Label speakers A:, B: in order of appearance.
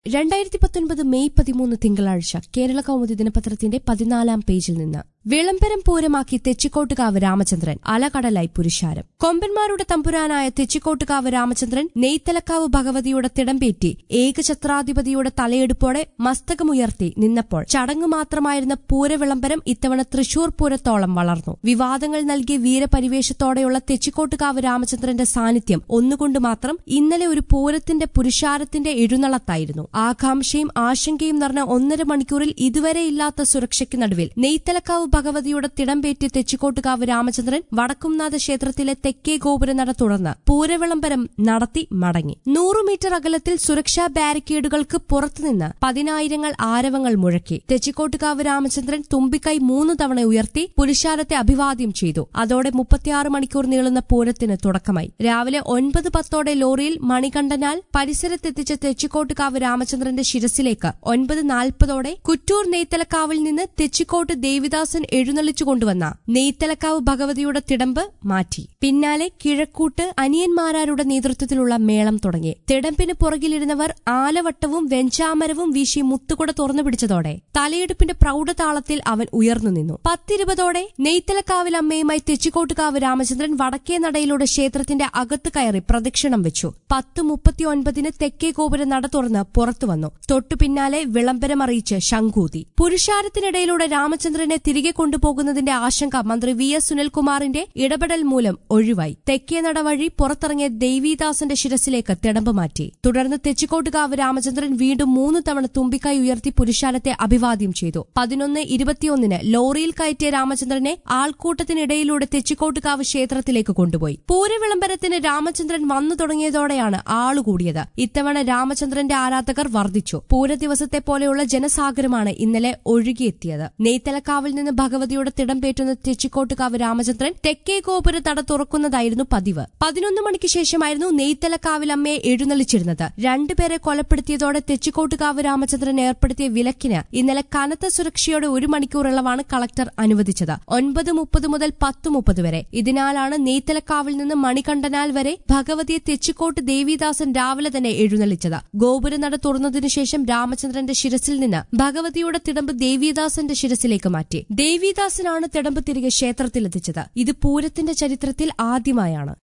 A: രണ്ടായിരത്തി പത്തൊൻപത് മെയ് പതിമൂന്ന് തിങ്കളാഴ്ച കേരള കൗമുദി ദിനപത്രത്തിന്റെ പതിനാലാം പേജിൽ നിന്ന് വിളംബരം പൂരമാക്കി തെച്ചിക്കോട്ടുകാവ് രാമചന്ദ്രൻ അലകടലായി പുരുഷാരം കൊമ്പന്മാരുടെ തമ്പുരാനായ തെച്ചിക്കോട്ടുകാവ് രാമചന്ദ്രൻ നെയ്ത്തലക്കാവ് ഭഗവതിയുടെ തിടമ്പേറ്റി ഏകഛത്രാധിപതിയുടെ തലയെടുപ്പോടെ മസ്തകമുയർത്തി നിന്നപ്പോൾ ചടങ്ങു മാത്രമായിരുന്ന പൂരവിളംബരം ഇത്തവണ തൃശൂർ പൂരത്തോളം വളർന്നു വിവാദങ്ങൾ നൽകിയ വീരപരിവേഷത്തോടെയുള്ള തെച്ചിക്കോട്ടുകാവ് രാമചന്ദ്രന്റെ സാന്നിധ്യം ഒന്നുകൊണ്ട് മാത്രം ഇന്നലെ ഒരു പൂരത്തിന്റെ പുരുഷാരത്തിന്റെ എഴുന്നള്ളത്തായിരുന്നു ആകാംക്ഷയും ആശങ്കയും നിറഞ്ഞ ഒന്നര മണിക്കൂറിൽ ഇതുവരെ ഇല്ലാത്ത സുരക്ഷയ്ക്ക് നടുവിൽ നെയ്ത്തലക്കാവ് ഭഗവതിയുടെ തിടമ്പേറ്റി തെച്ചിക്കോട്ടുകാവ് രാമചന്ദ്രൻ വടക്കുംനാഥ ക്ഷേത്രത്തിലെ തെക്കേ ഗോപുരനട തുടർന്ന് പൂരവിളംബരം നടത്തി മടങ്ങി നൂറു മീറ്റർ അകലത്തിൽ സുരക്ഷാ ബാരിക്കേഡുകൾക്ക് പുറത്തുനിന്ന് പതിനായിരങ്ങൾ ആരവങ്ങൾ മുഴക്കി തെച്ചിക്കോട്ടുകാവ് രാമചന്ദ്രൻ തുമ്പിക്കൈ മൂന്ന് തവണ ഉയർത്തി പുരുഷാരത്തെ അഭിവാദ്യം ചെയ്തു അതോടെ മുപ്പത്തിയാറ് മണിക്കൂർ നീളുന്ന പൂരത്തിന് തുടക്കമായി രാവിലെ ഒൻപത് പത്തോടെ ലോറിയിൽ മണികണ്ഠനാൽ പരിസരത്തെത്തിച്ച തെച്ചിക്കോട്ടുകാവ് രാമചന്ദ്രന്റെ ശിരസിലേക്ക് ഒൻപത് നാൽപ്പതോടെ കുറ്റൂർ നെയ്ത്തലക്കാവിൽ നിന്ന് തെച്ചിക്കോട്ട് ദേവിദാസൻ എഴുന്നള്ളിച്ചു കൊണ്ടുവന്ന നെയ്ത്തലക്കാവ് ഭഗവതിയുടെ തിടമ്പ് മാറ്റി പിന്നാലെ കിഴക്കൂട്ട് അനിയന്മാരാരുടെ നേതൃത്വത്തിലുള്ള മേളം തുടങ്ങി തിടമ്പിന് പുറകിലിരുന്നവർ ആലവട്ടവും വെഞ്ചാമരവും വീശി മുത്തുകുട തുറന്നു പിടിച്ചതോടെ തലയെടുപ്പിന്റെ പ്രൌഢതാളത്തിൽ അവൻ ഉയർന്നു നിന്നു പത്തിരുപതോടെ നെയ്ത്തലക്കാവിൽ അമ്മയുമായി തെച്ചിക്കോട്ടുകാവ് രാമചന്ദ്രൻ വടക്കേ നടയിലൂടെ ക്ഷേത്രത്തിന്റെ അകത്ത് കയറി പ്രദക്ഷിണം വെച്ചു പത്ത് മുപ്പത്തിയൊൻപതിന് തെക്കേ ഗോപുര നട തുറന്ന് പുറത്തു വന്നു തൊട്ടു പിന്നാലെ വിളംബരമറിയിച്ച് ശംഖൂതി പുരുഷാരത്തിനിടയിലൂടെ രാമചന്ദ്രനെ തിരികെ കൊണ്ടുപോകുന്നതിന്റെ ആശങ്ക മന്ത്രി വി എസ് സുനിൽകുമാറിന്റെ ഇടപെടൽ മൂലം ഒഴിവായി തെക്കേ നട വഴി പുറത്തിറങ്ങിയ ദേവിദാസന്റെ ശിരസിലേക്ക് തിടമ്പ് മാറ്റി തുടർന്ന് തെച്ചിക്കോട്ടുകാവ് രാമചന്ദ്രൻ വീണ്ടും മൂന്ന് തവണ തുമ്പിക്കൈ ഉയർത്തി പുരുഷാരത്തെ അഭിവാദ്യം ചെയ്തു പതിനൊന്ന് ഇരുപത്തിയൊന്നിന് ലോറിയിൽ കയറ്റിയ രാമചന്ദ്രനെ ആൾക്കൂട്ടത്തിനിടയിലൂടെ തെച്ചിക്കോട്ടുകാവ് ക്ഷേത്രത്തിലേക്ക് കൊണ്ടുപോയി പൂരവിളംബരത്തിന് രാമചന്ദ്രൻ വന്നു തുടങ്ങിയതോടെയാണ് ആളുകൂടിയത് ഇത്തവണ രാമചന്ദ്രന്റെ ആരാധകർ വർദ്ധിച്ചു പൂരദിവസത്തെ പോലെയുള്ള ജനസാഗരമാണ് ഇന്നലെ ഒഴുകിയെത്തിയത് നെയ്ത്തലക്കാവിൽ നിന്ന് ഭഗവതിയുടെ തിടംപേറ്റുന്ന തെച്ചിക്കോട്ടുകാവ് രാമചന്ദ്രൻ തെക്കേ ഗോപുര തട തുറക്കുന്നതായിരുന്നു പതിവ് പതിനൊന്ന് മണിക്ക് ശേഷമായിരുന്നു നെയ്ത്തലക്കാവിൽ അമ്മയെ എഴുന്നള്ളിച്ചിരുന്നത് രണ്ടുപേരെ കൊലപ്പെടുത്തിയതോടെ തെച്ചിക്കോട്ടുകാവ് രാമചന്ദ്രൻ ഏർപ്പെടുത്തിയ വിലക്കിന് ഇന്നലെ കനത്ത സുരക്ഷയോടെ ഒരു മണിക്കൂർ ഇളവാണ് കളക്ടർ അനുവദിച്ചത് ഒൻപത് മുപ്പത് മുതൽ പത്ത് മുപ്പത് വരെ ഇതിനാലാണ് നെയ്ത്തലക്കാവിൽ നിന്ന് മണികണ്ഠനാൽ വരെ ഭഗവതിയെ തെച്ചിക്കോട്ട് ദേവിദാസൻ രാവിലെ തന്നെ എഴുന്നള്ളിച്ചത് ഗോപുരനട തുറന്നതിനു ശേഷം രാമചന്ദ്രന്റെ ശിരസിൽ നിന്ന് ഭഗവതിയുടെ തിടമ്പ് ദേവിദാസന്റെ ശിരസിലേക്ക് മാറ്റി ദേവിദാസനാണ് തിടമ്പ് തിരികെ ക്ഷേത്രത്തിലെത്തിച്ചത് ഇത് പൂരത്തിന്റെ ചരിത്രത്തിൽ ആദ്യമായാണ്